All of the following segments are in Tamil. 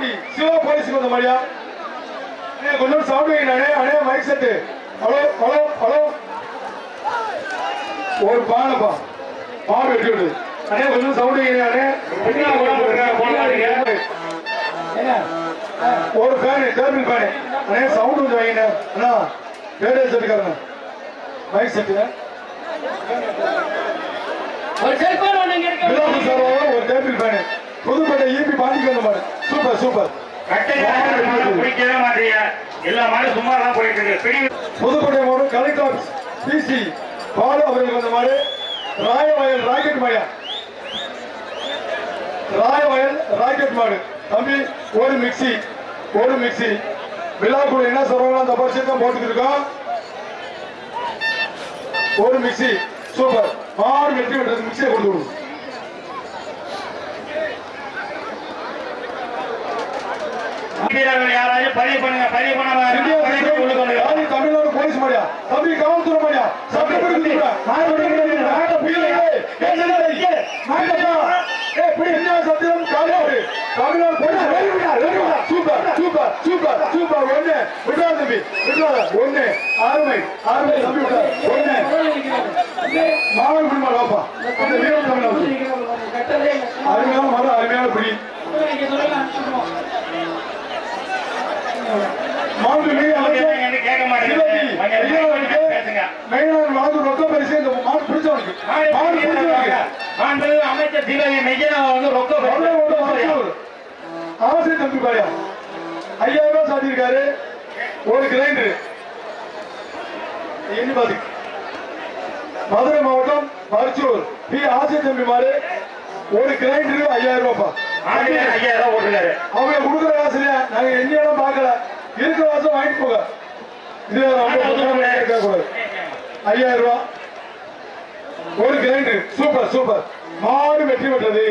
குடி சிவா போலீஸுக்கு வந்த மாதிரியா அண்ணே கொஞ்சம் சவுண்ட் வைங்க அண்ணே அண்ணே mic set hello hello hello ஒரு பானப்பா பாடு வெட்டி விடு அண்ணே கொஞ்சம் சவுண்ட் வைங்க அண்ணே ஒரு ஃபேனு டேபிள் ஃபேனு அண்ணே சவுண்ட் கொஞ்சம் வைங்க அண்ணா ரேடியோ செட்டுக்காரங்க மைக் செட்டு ஒரு செல்போன் ஒண்ணு இங்க இருக்கு விலாசம் சார்பாக ஒரு டேபிள் ஃபேனு புதுப்பேட்டை ஈபி பாண்டிக்கு வந்த மாதிரி சூப்பர் சூப்பர் பிடிக்கவே மாட்டீங்க எல்லா மாடும் சும்மா தான் போயிட்டு இருக்கு பிடி புதுக்கோட்டை மாவட்டம் கலெக்டர் ஆபீஸ் பிசி பாலு அவர்களுக்கு வந்த மாதிரி ராயவயல் ராக்கெட் மாயா ராயவயல் ராக்கெட் மாடு தம்பி ஒரு மிக்ஸி ஒரு மிக்ஸி விழாக்குள்ள என்ன சொல்றாங்களோ அந்த பரிசு தான் போட்டுட்டு இருக்கோம் ஒரு மிக்ஸி சூப்பர் மாடு வெட்டி விட்டது மிக்ஸியை கொடுத்து விடுங்க வீரர்கள் யாராவது பதிவு பண்ணுங்க பதிவு பண்ணாம இந்தியா பதிவு உள்ள கொண்டு வாங்க. யாரு தமிழ்நாடு போலீஸ் மாடியா தம்பி காவல்துறை மாடியா சட்டப்படி குடிக்கிறா நாட்டை புரியலையே ஏய், என்னடா இது? நாட்டப்பா. ஏய், பிடி. இந்தியா சத்தியம் காவல்துறை Tamil Nadu police very good, very good. Super super super super ஒண்ணு விடாத தம்பி விடாத ஒண்ணு அருமை அருமை தம்பி விடாத ஒண்ணு மாவட்ட குடிமா வாப்பா அந்த வீரம் தமிழ்நாடு கட்டதே அருமையான மரம் அருமையான பிடி இங்க சொல்லலாம் அனுப்பிச்சுடுவோம் மாவட்ட மீறி அமைச்சர் என்ன கேட்க மாட்டேங்குது கொஞ்சம் மெதுவா பேசுங்க மெயினான வாக்கு ரொக்க பரிசு இந்த மாடு பிடிச்சவனுக்கு மாடு பிடிச்சவனுக்கு மாண்பு அமைச்சர் திலகி மெய்யனா வந்து ரொக்க மதுரை மாவட்டம் அரசூர். ஆசை தம்பி பாயா ஐயாயிரம் ரூபாய் சாட்டியிருக்காரு ஒரு கிரைண்டர் எண்ணி பாத்து மதுரை மாவட்டம் பரிச்சூர் பி ஆசை தம்பி மாடு ஒரு கிரைண்டர் ஐயாயிரம் ரூபாய்ப்பா ஆசிரியர் ஐயாயிரம் ஓட்டுறாரு அவங்க கொடுக்குற காசுல நாங்க எண்ணியெல்லாம் பார்க்கல இருக்கிற வாசம் வாங்கிட்டு போக இது ரொம்ப புத்தகம் இருக்க கூடாது ஐயாயிரம் ரூபாய் ஒரு கிரைண்டர் சூப்பர் சூப்பர் மாடு வெற்றி பெற்றது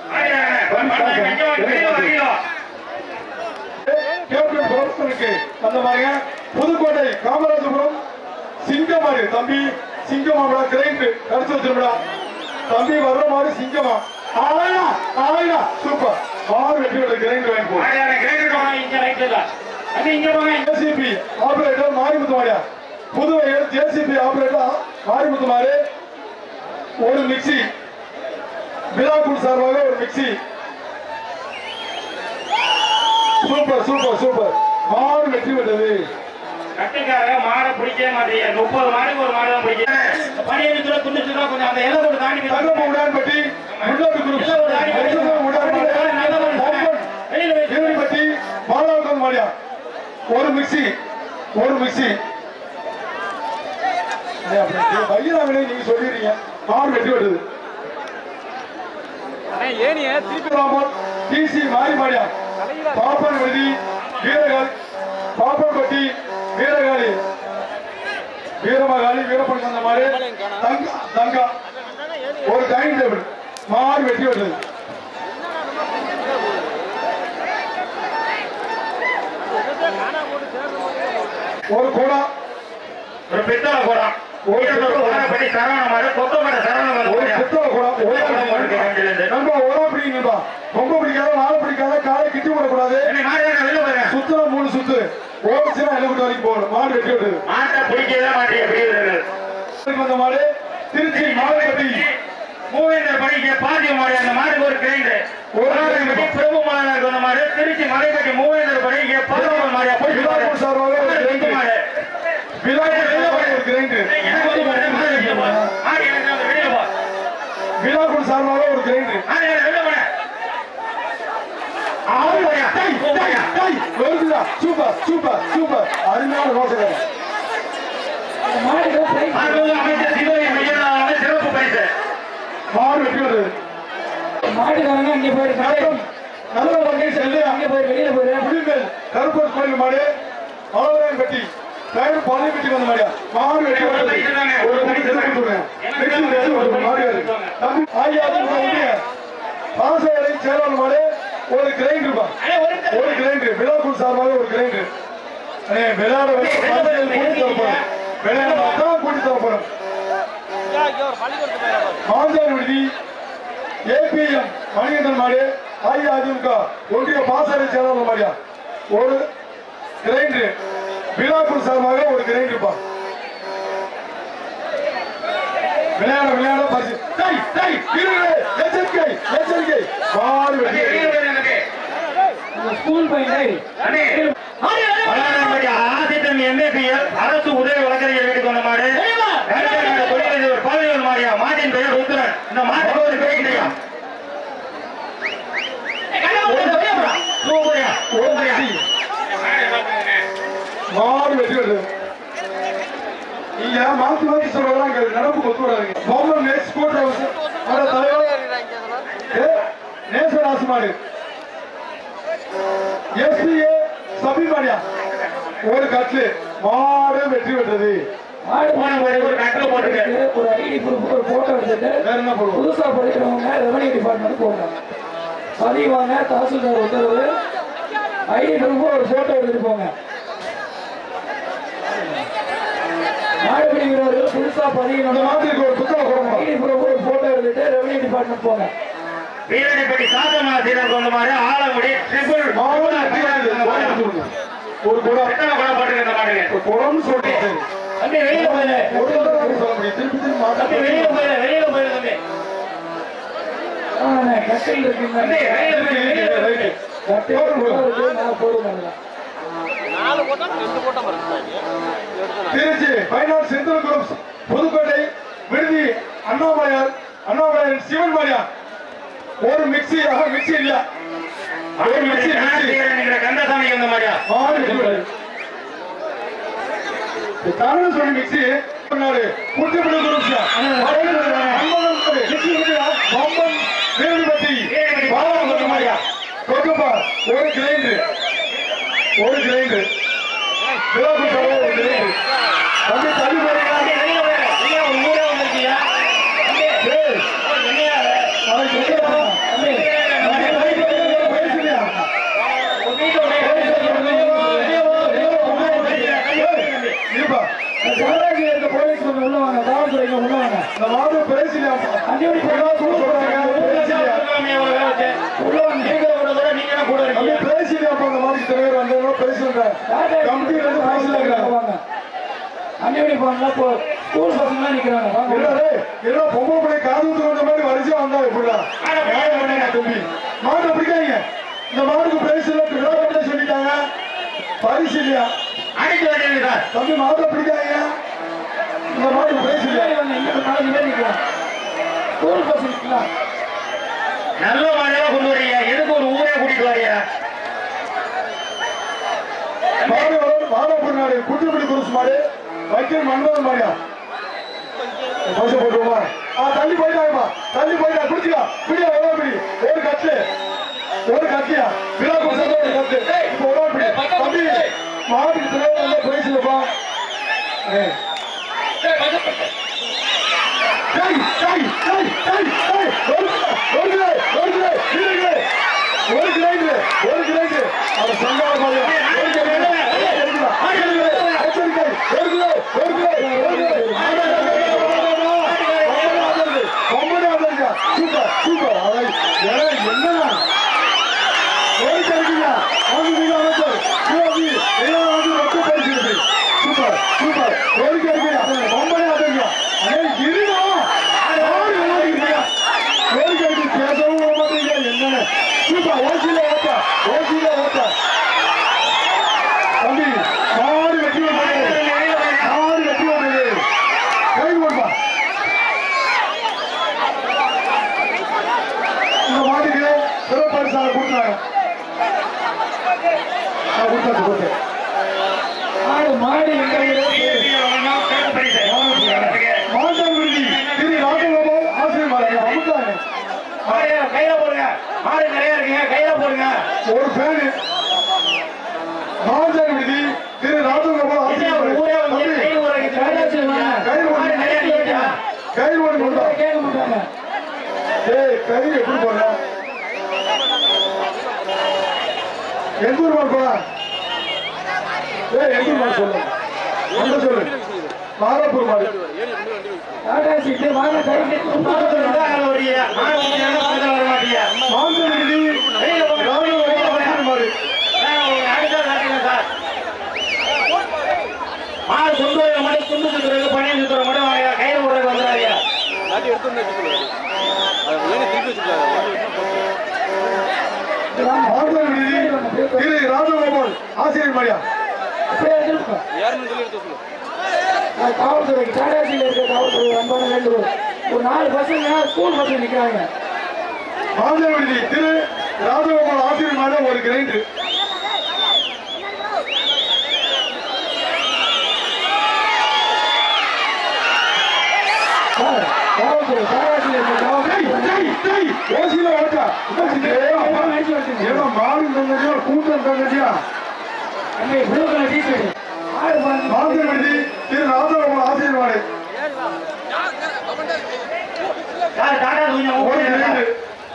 கேப்டன் புரட்சனுக்கு அந்த மாதிரிங்க புதுக்கோட்டை காமராஜபுரம் சிங்கமாடு தம்பி சிங்கமாடா கிரைண்ட் கடிச்சு வச்சிருப்பா தம்பி வர்ற மாதிரி சிங்கமா ஆயா ஆயா சூப்பர் மாடு வெற்றி பெற்ற கிரைண்ட் வாங்கி போ ஜேசிபி ஆபரேட்டர் மாரிமுத்து மாடியா புதுவையில் ஜேசிபி ஆபரேட்டர் மாரிமுத்து மாறு ஒரு மிக்சி விழாக்குள் சார்பாக ஒரு மிக்சி சூப்பர் சூப்பர் சூப்பர் மாடு வெற்றி பெற்றது கட்டுக்காரங்க மாடை பிடிக்கவே மாட்டீங்க முப்பது மாடுக்கு ஒரு மாடு தான் பிடிக்கும் பணியடிச்சுட துண்டிச்சுட கொஞ்சம் அந்த இலை ஒரு தாண்டி போய் தங்கம உடான்பட்டி முன்னோட்டு குரூப் தங்கம உடான்பட்டி தேவரிப்பட்டி பாலாவுக்கம் மாடியா ஒரு மிக்சி ஒரு மிக்சி பையனாவிலே நீங்க சொல்லிடுறீங்க மாடு வெற்றி பெற்றது திருப்பி டிசி மாறி மாடியா பாப்பன் விடுதி வீரகால் பாப்பன்பட்டி வீரகாளி வீரமகாளி வீரப்பன் அந்த மாதிரி தங்கா தங்கா ஒரு டைனிங் டேபிள் மாடு வெட்டி விட்டது ஒரு கூடம் ஒரு பித்தளை குடம் ஒரு ஒரு பித்தளை குடம். படி சரவண மாடு கொத்தமர சரவண ஒரு மாடு புத்தக கூடம் ஒரு நம்ம உரம் பிடிங்கப்பா ரொம்ப பிடிக்காத வாழை பிடிக்காத காலை கிட்டி விடக்கூடாது என்ன மாடு வேணும், வெளில போயிருங்க சுத்தல மூணு சுத்து ஓடிச்சுன்னா எழுபது வரைக்கும் போகணும் மாடு வெட்டி விட்டது மாட்டை பிடிக்கவே மாட்டீங்க வீரர்கள் இதுக்கு வந்த மாடு திருச்சி மாவட்டப்பட்டி மூவேந்தர் பணிக்கு பாண்டிய மாடு அந்த மாடுக்கு ஒரு கிரைண்டு ஒரு படி பிரபு மாநகருக்கு வந்த மாடு திருச்சி மலைப்பட்டி மூவேந்தர் பணிக்கு பதினோரு மாடியா போய் விழாக்கூர் சார்பாக ஒரு ரெண்டு கிரைண்டர் மாடு விழாக்கூர் ஒரு கிரைண்டர் எனக்கு வந்து மாடு, மாடு வெளில போ. மாடு எனக்கு வந்து வெளில போ. விழாக்கூர் சார்பாக ஒரு கிரைண்டர் மாடு எனக்கு வெளில போனேன் ஆமாய்யா. போய்யா. சூப்பர் சூப்பர் சூப்பர் அருமையான ரோசகர் மாடுக்கு பிரைஸ் மாண்புமிகு அமைச்சர் சிவகங்கை மையனாளர் சிறப்பு பரிசு மாடு வெட்டி விட்டது மாட்டுக்காரங்க அங்கே போயிருக்காங்க நத்தம் நல்ல வகை செல்லு அங்கே போய் வெளியில போயிரு புலிமேல் கருப்பர் கோயில் மாடு அவ்வளவுதான் வெட்டி கயிறு பழைய வெட்டி வந்த மாதிரியா மாடு வெட்டி விட்டது ஒரு குடி செத்து கொடுத்துருவேன் வெட்டி விட்டது ஒரு மாடு வேறு. தம்பி ஆயிரம் ரூபாய் பாசையரை சேரல் மாடு ஒரு கிரைண்டர் ரூபாய் அண்ணே, ஒரு நிமிஷம். ஒரு கிரைண்டர் விழாக்குள் சார்பாக ஒரு கிரைண்டர் அண்ணே விளையாட வந்து பந்தயத்தில் கூட்டி தர போறோம் விளையாட தான் கூட்டி தர போறோம் மாஞ்சார் விடுதி ஏபிஎம் மணிகண்டன் மாடு அஇஅதிமுக ஒன்றிய பாசறை செயலாளர் மாதிரியா ஒரு கிரைண்டர் விழாக்குள் சார்பாக ஒரு கிரைண்டர் பா விளையாட விளையாட பரிசு டேய் டேய் இருங்க எச்சரிக்கை எச்சரிக்கை மாறு தம்பி, வெளியே வெற்றி போயிருங்க தம்பி. இந்த ஸ்கூல் பையன் தம்பி, பல்லாயிரம்பட்டி ஆதித்தன் MAPL அரசு உதவி வழக்கறிஞர் வீட்டுக்கு வந்த மாடு வேலைக்காரங்க தொழிலதிபர் பாலியல் மாரியா மாட்டின் பெயர் ருத்ரன் இந்த மாட்டுக்கு ஒரு பேய்கிட்டையா சூப்பரியா சூப்பரியா மாறு வெற்றி வருது நீங்க மாத்தி மாத்தி சொல்றதெல்லாம் கேளு. நடப்பு ஒத்து வராதுங்க பவுமன் நெக்ஸ்ட் கோட் ஹவுஸ் அட தலைவர் ஏ, நேசராசுமாடு எஸ்பிஏ சபிமானியா ஒரு கட்லு மாடு வெற்றி பெற்றது மாடு போன முறை ஒரு கட்டில் போட்டுருக்கு ஒரு ஐடி ப்ரூஃப் ஒரு போட்டோ எடுத்துட்டு வேற என்ன பண்ணுவோம் புதுசா படிக்கிறவங்க ரெவன்யூ டிபார்ட்மெண்ட் போகணும் பதிவாங்க தாசில்தார் உத்தரவு ஐடி ப்ரூஃப் ஒரு போட்டோ எடுத்துட்டு போங்க மாடுபிடி வீரர்கள் புதுசா இந்த பதியணும் மாட்டுக்கு ஒரு புத்தகம் கொடுக்கணும் ஐடி ப்ரூஃப் ஒரு போட்டோ எடுத்துட்டு ரெவன்யூ டிபார்ட்மெண்ட் போங்க வீரடிப்பட்டி சாத்தமாசிரியர் கொண்ட மாதிரி ஆலங்குடி ட்ரிபிள் மாடு வெற்றி பெற்றது. மாடு எடுத்து கொடுங்க. ஒரு குடம் எத்தனை குடம் போட்டுருக்கு இந்த மாடுக்கு ஒரு குடம்னு சொல்லிட்டு சரி. தம்பி வெளியில போயிரு ஒரு தடவை அப்படி சொல்ல முடியும் திருப்பி திருப்பி தம்பி வெளியில மாட்டா போயிரு வெளியில போயிரு தம்பி ஆமாண்ணே, கட்டில் இருக்குங்க தம்பி வெளியில போயிரு வெளியில போயிரு கட்டில் இருக்கு, நான் போடுவேன் திருச்சி பைனான்ஸ் செந்தில் குரூப்ஸ் புதுக்கோட்டை விடுதி அண்ணாமலையார் அண்ணாமலையார் சிவன் மாரியா ஒரு மிக்சி ஆஹா, மிக்சி இல்ல ஒரு மிக்சி மிக்சி என்கிற கந்தசாமி வந்த மாதிரியா மாடு வெற்றி பெற்றது. இந்த தமிழ் சொல்லி மிக்சி பண்ணாரு புதுப்படி குரூப்ஸ் மிக்சி இருக்குதா? பம்பன் வேலுபட்டி பாலம் சொன்ன மாதிரியா கொக்கப்பா ஒரு கிரைண்டர் ஒரு கிரைண்டர் விழாக்கு செலவு ஒரு கிரைண்டர் தம்பி தள்ளி போறீங்களா வெளியில போயிரு நீங்க உங்க ஊரே வந்திருக்கீங்க தம்பி ஏய், என்னையா அவன் சொல்லுடா. தம்பி, தம்பி, பைக் எடுத்து பைக் இல்லையா? இருப்பா. சிவராஜி இருக்க போலீஸ் கொஞ்சம் உள்ள வாங்க காவல்துறைக்கு உள்ள வாங்க இந்த மாடு பிரைஸ் இல்லையா? அஞ்சோடி ஏதோ தூக்கு போடுறாங்க, பிரைஸ் இல்லையா? உள்ள வாங்க தம்பி, பிரைஸ் இல்லையாப்பா இந்த மாடுக்கு தலைவர் வந்தவங்க பிரைஸ் இல்லைங்க. கமிட்டியில இருந்து பிரைஸ் இல்லைங்கிறாங்க. வாங்க அஞ்சோடி போனா போ ஸ்கூல் பசங்களாம் நிக்கிறாங்க வாங்க என்ன டேய், என்ன பொம்பளை பிள்ளை காது ஊத்து வந்த மாதிரி வரிசையா வந்தா எப்படிடா? நியாயம் பண்ணுங்க தம்பி. மாட்டை பிடிக்காதீங்க. இந்த மாடுக்கு பிரைஸ் இல்ல விழாக்கட்டை சொல்லிட்டாங்க பரிசு இல்லையா தம்பி மாட்டை பிடிக்காதீங்க இந்த மாடுக்கு பிரைஸ் இல்லையா பின்னாடி வாங்க இங்க ஒரு நாலஞ்சு பேர் நிக்கிறாங்க ஸ்கூல் பசங்க நிக்கலாம் நல்ல மாடெல்லாம் கொண்டு வரீங்க எதுக்கு ஒரு ஊரே கூட்டிட்டு வரீங்க மாடு வரும், மாதாப்பூர் நாடு குட்டிப்பிடி குருசு மாடு வைக்கல் மன்மதன் மாடியா பைசா போட்டுருமா ஆ தள்ளி போயிட்டாங்கப்பா தள்ளி போயிட்டா குடிச்சுக்கா பிடியா எவ்வளோ பிடி ஒரு கட்டு ஒரு கட்டியா விழா கொடுத்தது ஒரு கட்டு இப்போ எவ்வளோ பிடி தம்பி மாட்டுக்கு தலைவர் வந்து பிரைஸ் இல்லப்பா ஏய். டேய், டேய், டேய், டேய், டேய், ஒரு கிலோ, ஒரு கிலோ, ஒரு கிலோ, இரு கிலோ. ஒரு கிலோ, ஒரு கிலோ. அவர் சங்கார பாருங்க. ஒரு கிலோ, ஒரு கிலோ, ஒரு கிலோ. எச்சரிக்கை. ஒரு கிலோ, ஒரு கிலோ, ஒரு கிலோ. கம்பெனி வந்திருக்கு. Super, super. அவை, ஏலே, என்னண்ணா? ஒரு கிடைக்குங்க. அவங்க மீது அமைச்சர். சிவாஜி, இதெல்லாம் வந்து ரொக்க பரிசு இருக்கு. Super, super. ஒரு கிடைக்குங்க. கம்பெனி வந்திருக்கு. அடே, இருடா. யாரு விளையாடுறீங்க? ஒரு கிடைக்கு. பேசவும் விட மாட்டீங்க. என்னண்ணே? சூப்பர். ஓசியில ஓட்ட. ஓசியில ஓட்ட. தம்பி, மாடு வெட்டி வந்தது. மாடு வெட்டி வந்தது. கை கொடுப்பா. இந்த மாட்டுக்கு சிறப்பு பரிசாக கொடுத்தாங்க ஆ, கொடுத்தாச்சு, கொடுத்தாச்சு. மாடு மாடு எங்க இருக்கு? மாட்டான் விருதி திரு ராஜகோபால் ஆசிரியர் மாறாங்க அமுத்தாங்க கையில போடுங்க மாடு நிறைய இருக்குங்க கையில போடுங்க ஒரு ஃபேனு மாட்டான் விருதி திரு ராஜகோபால் என்ன ஆசிரியர் ஒரு ஊரே வந்து தம்பி, கை ஊரே கைலாசி வாங்க. கையில் மாடு ஓடி நிறைய இருக்குங்க கையில் ஓடி கொண்டா கேட்க மாட்டாங்க ஏய் கை எப்படி போடுற எந்த ஊர் மாடு போடா ஏய் எந்த ஊர் மாடு சொல்லு அந்த சொல்லு மாராப்பூர் மாடு டாடா சீட்டு வாங்க கை கட்டி மாடு வந்தா அதுல வரீங்க. மாடு வந்தா பக்கத்துல வர மாட்டீங்க மாந்தன் விருதி எடுத்து வச்சு சொல்லு அதை ஏன்னு திருப்பி வச்சுக்கலாம் ஆறுதல் விடுதி திரு ராஜகோபால் ஆசிரியர் மரியா அப்படியே எடுத்துருக்கோம் யாருன்னு சொல்லி எடுத்து சொல்லு நான் காவல்துறைக்கு தாடாசியில் இருக்க காவல்துறை அன்பான வேண்டுகோள் ஒரு நாலு பசங்க ஸ்கூல் பசங்க நிற்கிறாங்க ஆறுதல் விடுதி திரு ராஜகோபால் ஆசிரியர் மரியா ஒரு கிரைண்டர் சார் காவல்துறை தாடாசியில் இருக்க காவல்துறை ஓசியில ஓட்டா ஏன்னா மாடு தங்கச்சியா கூட்டம் தங்கச்சியா அங்கே ப்ளூ கலர் டிஷர்ட் ஆறு பாருங்க ஆறுதல் விடுதி திரு ராஜகோபால் ஆசிரியர் மாடு சார் டாடா கொஞ்சம் ஒரு ஓடுங்க சார். கிரைண்டர்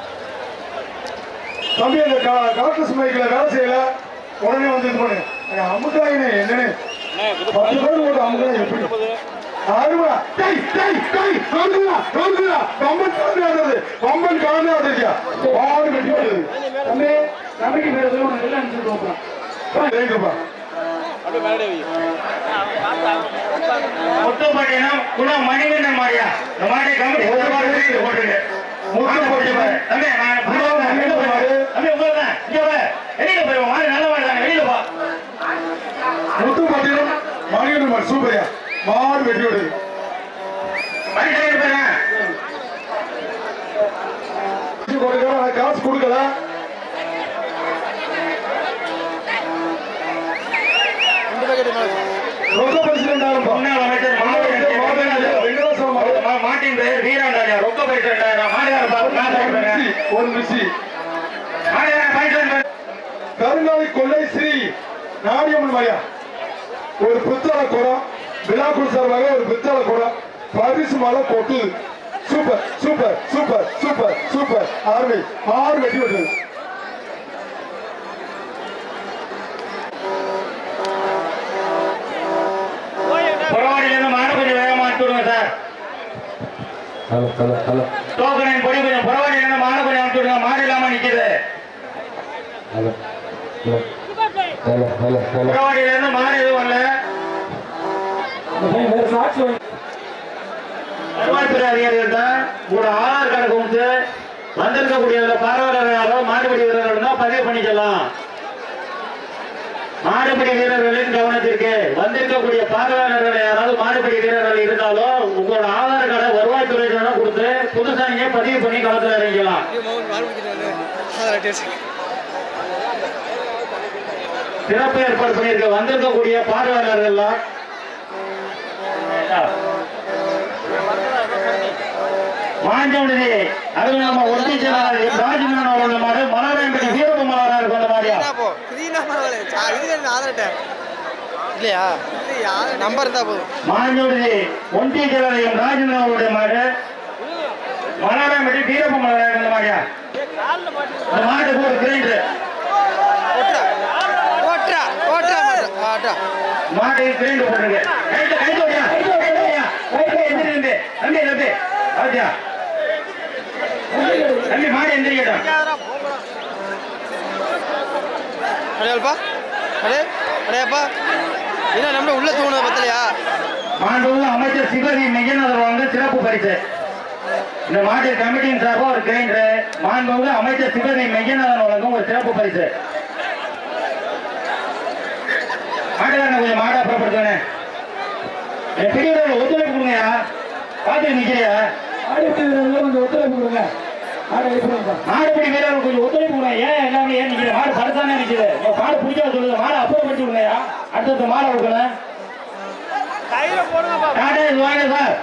தம்பி அந்த காக்கஸ் மைக்கில் வேலை செய்யல உடனே வந்து இது பண்ணு அமுக்காயினே என்னன்னு பத்து பேர் ஒரு அமுக்காய் எப்படி ஆறுவா டேய் டேய் டேய் ரோடுடா ரோடுடா பம்பன் காணாதது பம்பன் காணாததுயா ஆறு கட்டி வருது தம்பி கமிட்டி பேர் சொல்லி உனக்கு எல்லாம் அனுப்பிச்சுட்டு தேங்கப்பா அப்படியே மேலே வை முத்துப்பட்டினம் குளம் மணிகண்டன் மாரியா இந்த மாட்டை கமிட்டி சார்பாக தெரிவித்து போட்டுருங்க. முத்துப்பட்டினம். தம்பி, நான் குளம் மணிகண்டன் மாடு. தம்பி, உங்களுக்குதான். இங்க வா. வெளியில போய் உன் மாடு நல்ல மாடு தானே, வெளியில போ. முத்துப்பட்டினம் மணிகண்டன் மாடு சூப்பரியா மாடு வெட்டி விடுது மாடு சைடு போயிருங்க. கொடுக்கல நான் காசு கொடுக்கல ரெண்டு பேக்கெட் மேலே ரொக்க பரிசு ரெண்டாயிரம் முன்னாள் அமைச்சர் மாவட்ட வெங்கடாசலம் மாடு. மா- மாட்டின் பெயர் வீராண்டாரியா ரொக்க பைசா ரெண்டாயிரம் மாடுகார பாப்பு நான் சைடு போயிருங்க. மிக்சி, ஒரு மிக்சி மாடுகார பைசா ரெண்டாயிரம். கருங்காலி கொள்ளை ஸ்ரீ நாடியம்மன் மையா ஒரு பித்தளை குடம் விழாக்குள் சார்பாக ஒரு பித்தளை குடம் பரிசு மலை கொட்டுது super super super super super ஆர்மி ஆறு வெட்டி விட்டது புறவாடியிலிருந்து மாடு கொஞ்சம் வேகமா அனுப்பிச்சு விடுங்க சார் ஹலோ ஹலோ ஹலோ டோக்கனின் பொடி கொஞ்சம் புறவாடியிலிருந்து மாடு கொஞ்சம் அனுப்பிச்சு விடுங்க மாடு இல்லாம நிக்குது ஹலோ ஹலோ ஹலோ ஹலோ புறவாடியிலிருந்து மாடு எதுவும் வரல அந்த பையன் வேற சாட்சி வாங்கி வருவாய்த்துறை அதிகாரிகள் தான் உங்களோட ஆதார் கார்டு கொடுத்து வந்திருக்கக்கூடியதுல பார்வையாளர்களோ மாடுபிடி வீரர்கள் தான் பதிவு பண்ணிக்கலாம் மாடுபிடி வீரர்களின் கவனத்திற்கு வந்திருக்கக்கூடிய பார்வையாளர்கள் யாராவது மாடுபிடி வீரர்கள் இருந்தாலும் உங்களோட ஆதார் கார்டை வருவாய்த்துறை கொடுத்து புதுசா நீங்க பதிவு பண்ணி களத்தில் இறங்கிக்கலாம் மௌன் மாறு பிடிச்சிட்டு வந்து டேஸ்ட் சிறப்பு ஏற்பாடு பண்ணியிருக்க வந்திருக்கக்கூடிய பார்வையாளர்கள் எல்லாம் மாஞ்சோடி அது நம்ம ஒட்டி செயலாளர் ராஜமோகன் அவர்கள் மாடு மலராயம்பட்டி வீரப்ப மலராக கொண்ட மாதிரியா போ இதுனா பரவாயில்ல சா- இதுக்கு ஆதார்ட்ட இல்லையா இல்லையா நம்பர் இருந்தா போதும் மாஞ்சோடி ஒன்றிய செயலாளர் ராஜமோகன் அவருடைய மாடு மலராயம்பட்டி வீரப்ப மலராக கொண்ட மாதிரியா இந்த மாட்டுக்கு ஒரு கிரைண்டர் ஓட்டுறா ஓட்டுறா ஓட்டுறா மாட்டா ஆட்டா மாட்டுக்கு கிரைண்டர் போட்டுருங்க கைட்டு கைட்டு ஓடியா கைட்டு ஓடியா கைட்டு எந்திரிந்து தம்பி தம்பி பாத்தியா தம்பி மாடு எந்திரிக்கட்டும் அடையாளப்பா அடே அடையாப்பா என்ன நம்ம உள்ள தூணுது பத்தலையா மாண்புமிகு அமைச்சர் சிவகி மெய்யநாதர் வழங்க சிறப்பு பரிசு இந்த மாட்டு கமிட்டியின் சார்பாக ஒரு கிரைண்டர் மாண்புமிகு அமைச்சர் சிவகி மெய்யநாதன் வழங்கும் ஒரு சிறப்பு பரிசு மாட்டுக்காரனை கொஞ்சம் மாடா புறப்படுத்தானே என் பெரியவர்கள் ஒத்துழைப்பு கொடுங்கயா பார்த்து நிக்கிறியா ஆடி விட்டு வீரர்கள் கொஞ்சம் ஒத்துழைப்பு கொடுங்க ஆடை எழுப்பிடுங்க மாடுபிடி வீரர்கள் கொஞ்சம் ஒத்துழைப்பு கொடுங்க ஏன் எல்லாமே ஏன் நிக்கிற மாடு பரிசானே நிக்குது உங்க மாடு பிடிக்காத சொல்லுங்க மாடை அப்புறப்படுத்தி விடுங்கயா அடுத்தடுத்த மாடை கொடுக்கணும் டாடா இது வாங்க சார்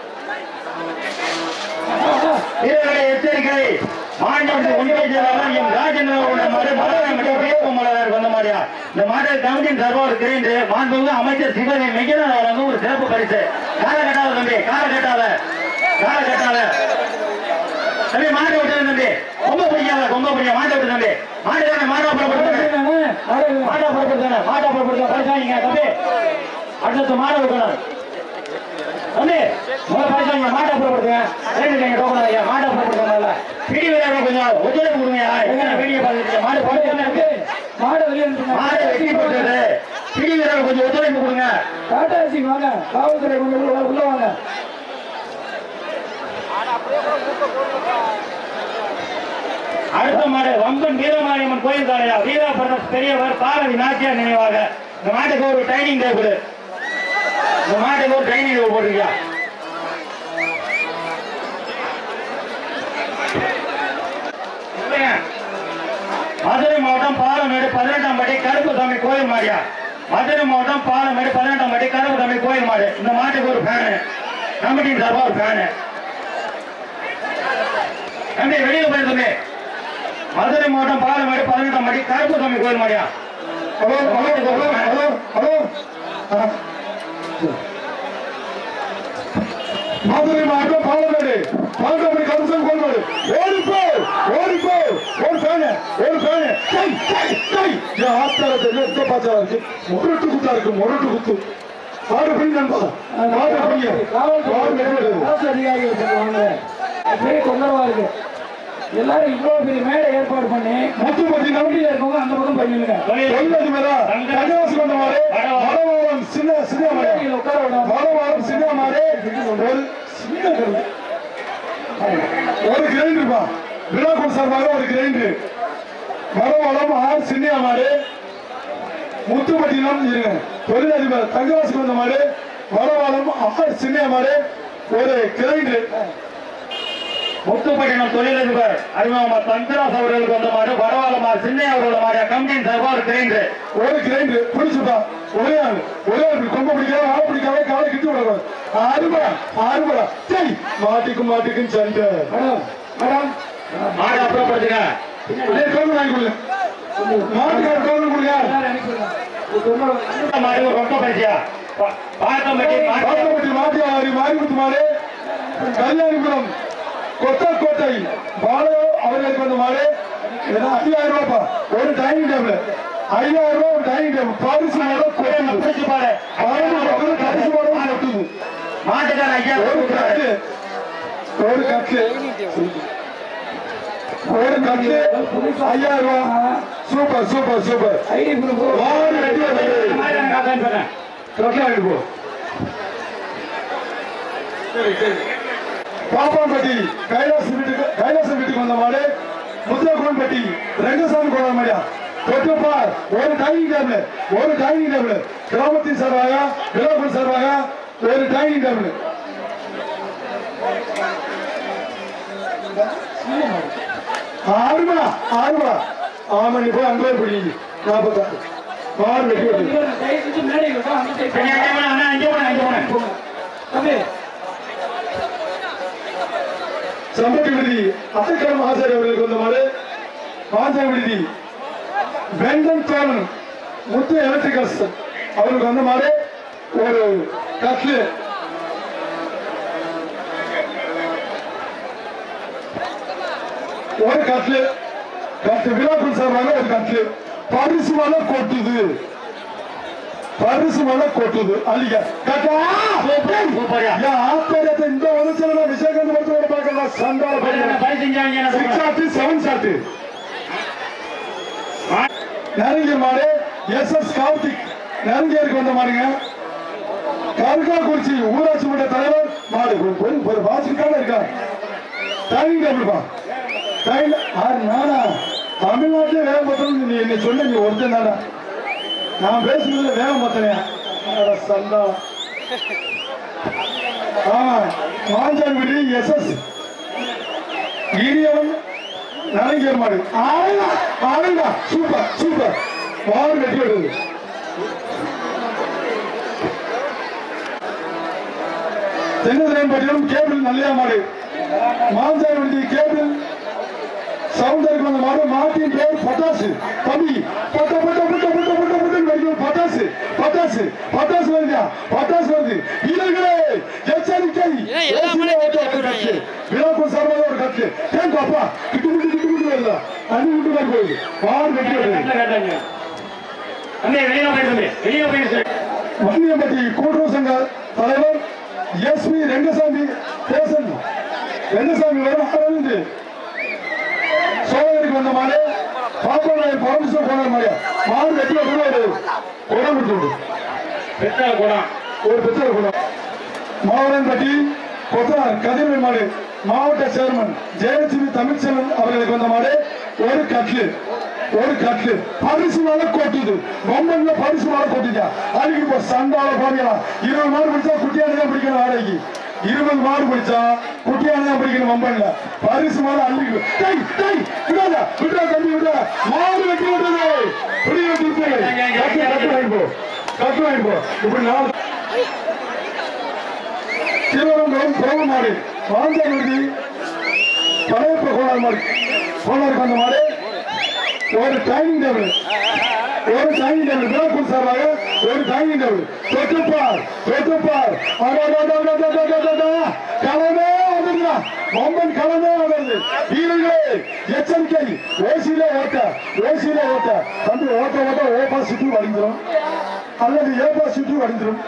வீரர்களை எச்சரிக்கை மாநில ஒன்றிய செயலாளர் எம் ராஜேந்திரன் மாடு மலராமட்டி வீரப்ப மலரார் வந்த மாதிரியா இந்த மாட்டை கமிட்டியின் சார்பாக ஒரு கிரைண்டு மாண்புமிகு அமைச்சர் சிவகை மெய்யனார் வழங்கும் ஒரு சிறப்பு பரிசு கால கட்டாத தம்பி கால கட்டாத கால கட்டாத தம்பி மாட்டை விட்டு தம்பி கொம்ப பிடிக்காத கொம்ப பிடிக்க மாட்டை விட்டு தம்பி மாட்டு தானே மாட்டா புறப்படுத்துங்க மாட்டா புறப்படுத்துங்க மாட்டா புறப்படுத்துங்க பரிசாங்க தம்பி அடுத்த மாடை விட்டணும் தம்பி முதல்ல பரிசாங்க மாட்டை புறப்படுத்துங்க ரெண்டு நீங்க டோக்கன் ஐயா மாட்டை புறப்படுத்துங்க பிடி வீரர்கள் கொஞ்சம் ஒத்துழைப்பு கொடுங்க எங்க வீடியோ பார்த்துட்டு மாடு போட்டு இருக்கு மாடை வெளியே அனுப்புங்க மாடு வெட்டி போட்டுது பிடி வீரர்கள் கொஞ்சம் ஒத்துழைப்பு கொடுங்க டாடா ஏசி வாங்க காவல்துறை கொஞ்சம் உள்ள உள்ள வாங்க அடுத்த மாடு வம்பன் வீரமாரியம்மன் கோயில் காலையா வீரா பிரதேஷ் பெரியவர் பாரதி நாச்சியார் நினைவாக இந்த மாட்டுக்கு ஒரு டைனிங் டேபிள் இந்த மாட்டுக்கு ஒரு டைனிங் டேபிள் போட்டிருக்கியா இல்லைங்க. மதுரை மாவட்டம் பாலமேடு பதினெட்டாம் பட்டி கருப்புசாமி கோயில் மாடியா மதுரை மாவட்டம் பாலமேடு பதினெட்டாம் பட்டி கருப்புசாமி கோயில் மாடு இந்த மாட்டுக்கு ஒரு ஃபேனு கமிட்டியின் சார்பா ஒரு ஃபேனு தம்பி வெளியில போய் தம்பி மதுரை மாவட்டம் பாலமேடு பதினெட்டாம் பட்டி கருப்புசாமி கோயில் மாடியா hello hello hello hello hello ஆ. மதுரை மாவட்டம் பாலமேடு பாலமேடு கருசம் கோல்மேடு ஓடிப்போ ஓடிப்போ ஒரு ஃபேனு ஒரு ஃபேனு கை கை கை என் ஆத்தாரத்தை எத்த பாச்சா இருக்கு முரட்டு குத்தா இருக்கு முரட்டு குத்து மாடு பிடி நண்பா மாடு பிடிங்க மாடு காவல்துறை பிடிங்க. அரசு அதிகாரிகள் சொல்லுவாங்க பெரிய தொந்தரவா இருக்கு எல்லாரும் இவ்வளவு பெரிய மேடை ஏற்பாடு பண்ணி முத்துப்பட்டி நம்பி நம்பிக்கையில இருக்கவங்க அந்த பக்கம் பண்ணிடுங்க தொழிலதி மேல கஜவாசி கொண்ட மாடு வடவாரம் சின்ன சின்ன மாடு நீங்க உட்கார விடாம வடவாரம் சின்ன மாடு ஒரு சின்ன கருது ஒரு கிரைண்டர் பா விழாக்குள் சார்பாக ஒரு கிரைண்டர் வடவாளம் ஆறு சின்ன மாடு முத்துப்பட்டினம் இருங்க தொழிலதிபர் தங்கவாசி வந்த மாடு வடவாளம் ஆறு சின்ன மாடு ஒரு கிரைண்டர் முத்துப்பட்டினம் தொழிலதிபர் அறிமுகமா தந்திராஸ் அவர்களுக்கு வந்த மாடு பரவாயில்லமார் சின்ன அவர்களோட மாடு கமிட்டியின் சார்பா ஒரு கிரைண்டர் ஒரு கிரைண்டர் பிடிச்சுட்டா ஒரே ஆள் ஒரே ஆள் கொம்ப பிடிக்காத ஆள பிடிக்காத காலை கிட்டு விடக்கூடாது ஆறுபடா ஆறுபடா சரி மாட்டுக்கும் மாட்டுக்கும் சண்டை மேடம் மேடம் மாடு அப்புறப்படுத்துங்க அப்படியே கவுன் வாங்கி கொடுங்க மாட்டுக்கார கவுன் கொடுங்க எல்லாரும் அனுப்பிடுங்க இது தொந்தரவு இந்த மாடு ஒரு ரொக்க பரிசியா பாக்கம்பட்டி மாட்டு பாக்கப்பட்டி மாட்டி ஆறு மாரிமுத்து மாடு கல்யாணிபுரம் கொத்தக்கோட்டை பாலு அவர்களுக்கு வந்த மாடு ஏன்னா ஐயாயிரம் ரூபாய்ப்பா ஒரு டைனிங் டேபிள் ஐயாயிரம் ரூபாய் ஒரு டைனிங் டேபிள் பரிசு மாடு கொட்டுது பிடிச்சு பாரு பரிசு பரிசு மாடு கொட்டுது மாட்டுக்கார ஐயா ஒரு கட்டு ஒரு கட்டு ஒரு கட்டு ஐயாயிரம் ரூபாய் super super super ID proof வாரி வெட்டி வருது. மாடு நான் காசு அனுப்புறேன். கட்டு வாங்கிட்டு போ பாப்பாம்பட்டி கைலாச வீட்டுக்கு கைலாச வீட்டுக்கு வந்த மாடு முத்திரகோன்பட்டி ரங்கசாமி கோட மாடியா தொட்டுப்பார் ஒரு டைனிங் டேபிள் ஒரு டைனிங் டேபிள் கிராமத்தின் சார்பாக விழாக்குள் சார்பாக ஒரு டைனிங் டேபிள் ஆறுமா ஆறுமா ஆமா நீ போய் அங்க போய் பிடிங்க நாற்பத்தாறு மாறு வெட்டி விட்டு தயவு செஞ்சு மேடையில் இருக்கா அந்த side அண்ணா, அங்கே போனேன், அண்ணா, அங்கே போனேன், அங்கே போனேன். போங்க. தம்பி சம்பட்டி விடுதி அத்தைக்கிழமை ஆசிரியர் அவர்களுக்கு வந்த மாதிரி பாஜக விடுதி வெங்கன் தோழன் முத்து எலக்ட்ரிகல்ஸ் அவருக்கு வந்த மாதிரி ஒரு கட்லு ஒரு கட்லு கட்டு விழாக்குள் சார்பாக ஒரு கட்லு பரிசு மலை கொட்டுது பரிசு மலை கொட்டுது அழிக கட்டா சூப்பர்யா. ஆத்தரத்தை இந்த உலகத்துல விஜயகாந்த் மருத்துவரை பார்க்கலாம் சண்டால பாரு, பையன். பரிசு செஞ்சாங்க, என்ன சிக்ஸ் சொல்றேன்? ஷாட்டு செவன் ஷாட்டு மா- நெருங்கிய மாடு எஸ் எஸ் கார்த்திக் நெருங்கியருக்கு வந்த மாடுங்க கருக்காக்குறிச்சி ஊராட்சி மன்ற தலைவர் மாடு ஒரு- ஒரு- ஒரு வாசிக்காம இருக்கா டைனிங் டேபிள் பா டைம் ஆறு நானா தமிழ்நாட்டிலே வேகம் பார்த்தோம் நீ என்ன சொன்ன நீ ஒருத்தன் தானா நான் பேசுனதுல வேகம் பார்த்தனையா சந்தா ஆமா மாஞ்சாங்குடி எஸ் எஸ் இடியவன் நரங்கியர் மாடு ஆளுங்க ஆளுங்க சூப்பர் சூப்பர் மாடு வெட்டி விடுது தென்னதிரையம்பட்டினம் கேபிள் நல்லையா மாடு மாஞ்சாங்குடி கேபிள் சவுண்டருக்கு வந்த மாடு மாட்டின் பேர் பட்டாசு தம்பி பட்ட பட்ட பட்ட பட்ட பட்ட பட்ட வரைக்கும் பட்டாசு பட்டாசு பட்டாசு வருதா பட்டாசு வருது வீரர்களே எச்சரிக்கை ஏன் எல்லா மலையும் ஒரு திருப்பி கட்டு. விடுறாங்க? விழாக்குள் சார்பாக ஒரு கட்டு ஏன் பாப்பா கிட்டு கிட்டு கிட்டு கிட்டு வருதா அண்ணி விட்டு மாதிரி போகுது மாடு வெட்டி வருது கட்டில கட்டாங்க. தம்பி, வெளியில போயிரு தம்பி, வெளியில போயிரு சார். வன்னியம்பட்டி கூட்டுறவு சங்க தலைவர் எஸ்பி ரெங்கசாமி பேசன் ரெங்கசாமி வரும் ஆரம்பிந்து சோழருக்கு வந்த மாதிரி பாப்பாநாயர் பரமேஸ்வரர் போன மாதிரியா மாடு வெட்டி வந்து ஒரு குடம் கொடுத்து விடு. பெற்றால் குடம். ஒரு பித்தளை குடம் மாவரன்பட்டி கொத்தனார் கதிர்வேல் மாடு மாவட்ட சேர்மன் ஜெயலட்சுமி தமிழ்ச்செல்வன் அவர்களுக்கு வந்த மாடு ஒரு கட்லு ஒரு கட்லு பரிசு மேல கொட்டுது பொம்மன்ல பரிசு மேல கொட்டுதா அதுக்கு இப்ப சண்டால பாருங்களா இருபது மாடு பிடிச்சா குட்டியான தான் பிடிக்கணும் வாடகைக்கு இருபது மாடு பிடிச்சா குட்டியான தான் பிடிக்கணும் பொம்மன்ல பரிசு மேல அள்ளி டேய் டேய் விடாத விடா தம்பி விடா மாடு வெட்டி விடுறது புடி வெட்டி கட்டு கட்டு வாங்கி போ கட்டு வாங்கி போ இப்படி நாலு திருவனந்தபுரம் பிரபு மாடு வாந்தாங்குடி பழையப்ப கோளாறு மாடு கோளாறுக்கு வந்த மாடு ஒரு டைனிங் டேபிள் ஒரு டைனிங் டேபிள் விழாக்கூர் சார்பாக ஒரு டைனிங் டேபிள் தொட்டுப்பார் தொட்டுப்பார் களமே வந்துருக்கா பொம்மன் களமே வந்தது வீரர்களே எச்சரிக்கை ஓசியில ஓட்ட ஓசியில ஓட்ட தம்பி ஓட்ட ஓட்ட ஓப்பா சுற்றி வடிந்துரும் அல்லது ஏப்பா சுற்றி வடிந்துரும்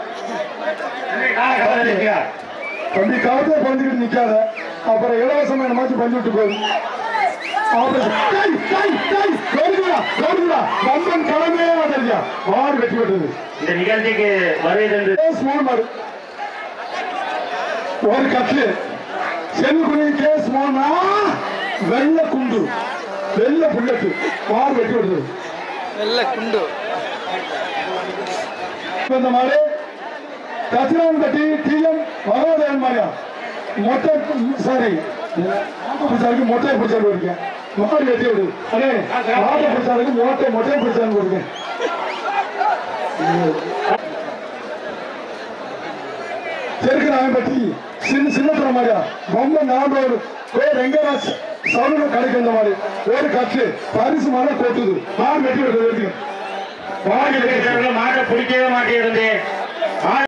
தம்பி கவத்தை பந்துக்கிட்டு நிக்காத அப்புறம் இலவசமா என்ன மாதிரி பண்ணி விட்டு போகுது அப்புறம் டேய், டேய், டேய், ஓடுதுடா, ஓடுதுடா. வம்பன் கிளம்பவே மாட்டேங்குதுயா. மாடு வெட்டி விட்டது இந்த நிகழ்ச்சிக்கு வருகை தந்து கேஸ் மோகன் மாடு ஒரு கட்லு செல்குடி கேஸ் மோகனா வெள்ள குண்டு வெள்ள புல்லட்டு மாடு வெட்டி விடுது வெள்ள குண்டு இந்த மாதிரி கத்திரான்பட்டி டிஎம் மகோதயன் மாதிரியா மொட்டை சாரி பிடிச்சாருக்கு மொட்டை பிடிச்சாரு இருக்கேன் மாடு வெட்டி விடு அடே மாட்டை பிடிச்சாருக்கு மொட்டை மொட்டை பிடிச்சாரு இருக்கேன் தெற்குநாயம்பட்டி சின்ன சின்னப்புற மாதிரியா ரொம்ப நாடோடு கோ ரெங்கராஜ் சவுன கடைக்கு வந்த மாதிரி ஒரு கட்டு பரிசு மழை கொட்டுது மாடு வெட்டி விடுறது இருக்கு மாடு வெட்டி விடுறது. மாட்டை பிடிக்கவே மாட்டேங்குது